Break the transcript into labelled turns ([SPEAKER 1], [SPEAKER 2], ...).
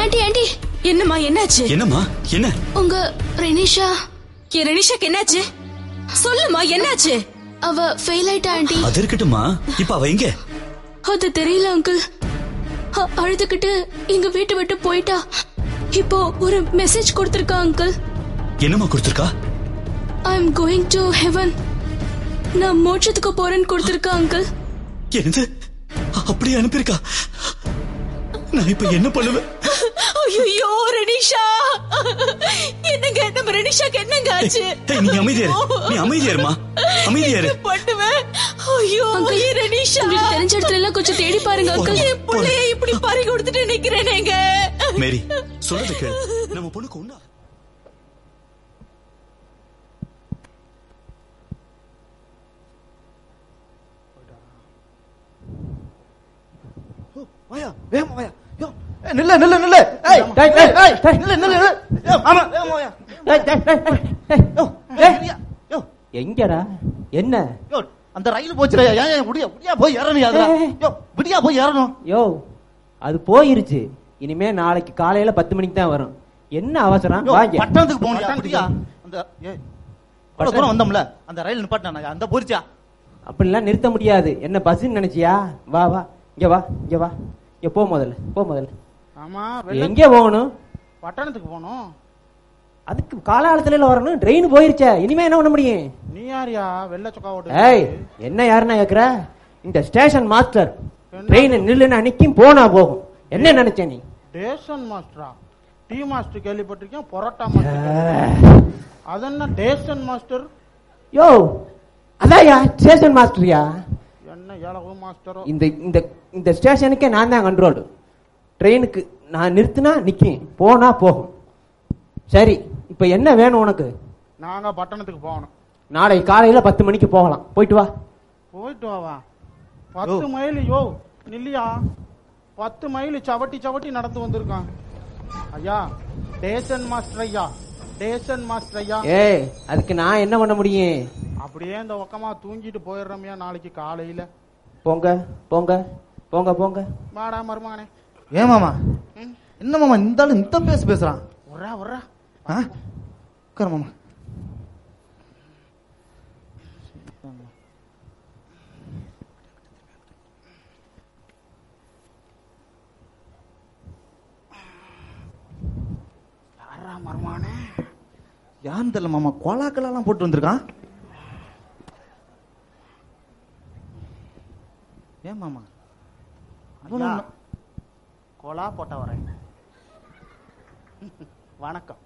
[SPEAKER 1] Aunty aunty
[SPEAKER 2] என்னம்மா என்னாச்சு
[SPEAKER 3] என்னம்மா என்ன
[SPEAKER 1] உங்க ரெனிஷா
[SPEAKER 2] என் ரெனிஷாக்கு என்னாச்சு சொல்லுமா என்னாச்சு
[SPEAKER 1] அவ ஃபெயில் ஆயிட்டா ஆண்டி
[SPEAKER 3] அது இருக்கட்டும்மா இப்ப அவ எங்க
[SPEAKER 1] அது தெரியல அங்கிள் அ- அழுதுகிட்டு எங்க வீட்டை விட்டு போயிட்டா இப்போ ஒரு மெசேஜ் கொடுத்திருக்கா அங்கிள்
[SPEAKER 3] என்னம்மா கொடுத்துருக்கா
[SPEAKER 1] I am going to heaven நான் மோட்சத்துக்கு போறேன்னு கொடுத்திருக்கா அங்கிள்
[SPEAKER 3] என்னது அப்படியே அனுப்பியிருக்கா நான் இப்ப என்ன பண்ணுவேன்
[SPEAKER 2] ஐயோ ரெனிஷா என்னங்க நம்ம ரெனிஷாக்கு என்னங்க ஆச்சு
[SPEAKER 3] ஏய், நீ அமைதியாரு நீ அமைதியாருமா அமைதியாரு
[SPEAKER 2] பண்ணுவேன் ஐயோ
[SPEAKER 1] அங்கிள்,
[SPEAKER 2] என் ரெனிஷா
[SPEAKER 1] உங்களுக்கு தெரிஞ்ச இடத்துல எல்லாம் கொஞ்சம் தேடி பாருங்க அங்கிள்
[SPEAKER 2] என் புள்ளைய இப்படி பறி கொடுத்துட்டு நிக்கிறேனேங்க
[SPEAKER 3] மேரி சொல்றது கேளு நம்ம பொண்ணுக்கு ஒண்ணா
[SPEAKER 4] வாயா வேகமா வாயா யோ ஏய், நில்லு நில்லு நில்லு ஏய்
[SPEAKER 5] டேய், டேய்,
[SPEAKER 4] ஏய்,
[SPEAKER 5] டேய்.
[SPEAKER 4] நில்லு நில்லு நில்லு யோ ஆமா வேகமா வாயா
[SPEAKER 5] டேய், டேய், டேய், டேய், டேய்.
[SPEAKER 4] யோ
[SPEAKER 5] டேய்.
[SPEAKER 4] ஏய், யோ
[SPEAKER 5] எங்கடா என்ன
[SPEAKER 4] யோ அந்த ரயில் போச்சுடா ஏன் ஏன் விடியா விடியா போய் ஏறணும் அதுல
[SPEAKER 5] ஏய்.
[SPEAKER 4] யோ விடியா போய் ஏறணும்
[SPEAKER 5] யோ அது போயிருச்சு இனிமே நாளைக்கு காலையில பத்து மணிக்கு தான் வரும் என்ன அவசரம்
[SPEAKER 4] யோ
[SPEAKER 5] வாங்க
[SPEAKER 4] பட்டணத்துக்கு போகணும்
[SPEAKER 5] பட்டணத்துக்கு
[SPEAKER 4] விடியா அந்த ஏய் இவ்வளவு தூரம் வந்தோம்ல அந்த ரயில் நிப்பாட்டினா அந்த போரிச்சா
[SPEAKER 5] அப்படிலாம் நிறுத்த முடியாது என்ன பஸ்ன்னு நினைச்சியா வா வா இங்க வா இங்க வா இங்க போ முதல்ல போ முதல்ல
[SPEAKER 6] ஆமா
[SPEAKER 5] எங்க போகணும்
[SPEAKER 6] பட்டணத்துக்கு போகணும்
[SPEAKER 5] அதுக்கு காலாலத்துல வரணும் ட்ரெயின் போயிருச்சே இனிமே என்ன பண்ண முடியும்
[SPEAKER 6] நீ யாரியா வெள்ளை சொக்கா
[SPEAKER 5] ஏய்
[SPEAKER 6] ஓட்டு
[SPEAKER 5] என்ன யாருன்னா கேக்குற இந்த ஸ்டேஷன் மாஸ்டர் ட்ரெயின் நில்லுன்னு அன்னைக்கும் போனா போகும் என்ன நினைச்ச நீ
[SPEAKER 6] டேஷன் மாஸ்டரா டீ மாஸ்டர் கேள்விப்பட்டிருக்கேன் பொரோட்டா மாஸ்டர் அது என்ன டேஷன் மாஸ்டர்
[SPEAKER 5] யோ அதான்யா ஸ்டேஷன் மாஸ்டர்யா
[SPEAKER 6] என்ன ஏழகு மாஸ்டரோ
[SPEAKER 5] இந்த இந்த இந்த ஸ்டேஷனுக்கே நான் தான் கண்ட்ரோல் ட்ரெயினுக்கு நான் நிறுத்தினா நிக்கும் போனா போகும் சரி இப்ப என்ன வேணும் உனக்கு
[SPEAKER 6] நாங்க பட்டணத்துக்கு போகணும்
[SPEAKER 5] நாளை காலையில பத்து மணிக்கு போகலாம் போயிட்டு வா
[SPEAKER 6] போயிட்டு வாவா பத்து மைல் யோ நில்லியா பத்து மைல் சவட்டி சவட்டி நடந்து வந்திருக்கான் ஐயா டேஷன் மாஸ்டர் ஐயா டேஷன் மாஸ்டர் ஐயா
[SPEAKER 5] ஏய் அதுக்கு நான் என்ன பண்ண முடியும்
[SPEAKER 6] அப்படியே இந்த பக்கமா தூங்கிட்டு போயிடுறோம்யா நாளைக்கு காலையில
[SPEAKER 5] போங்க போங்க போங்க போங்க
[SPEAKER 6] வாடா மருமகனே
[SPEAKER 4] ஏன் மாமா
[SPEAKER 6] ம்.
[SPEAKER 4] என்ன மாமா இந்த ஆளு இந்த பேச பேசுறான்
[SPEAKER 6] உர்றா உர்றா
[SPEAKER 4] ஆ உட்காரு மாமா
[SPEAKER 6] யாரா மருமகனே
[SPEAKER 4] யாருன்னு தெரியல மாமா கோலாக்கெல்லாம் போட்டு வந்திருக்கான் ஏன் மாமா
[SPEAKER 6] ஐயா, கோலா போட்ட வரேன் வணக்கம்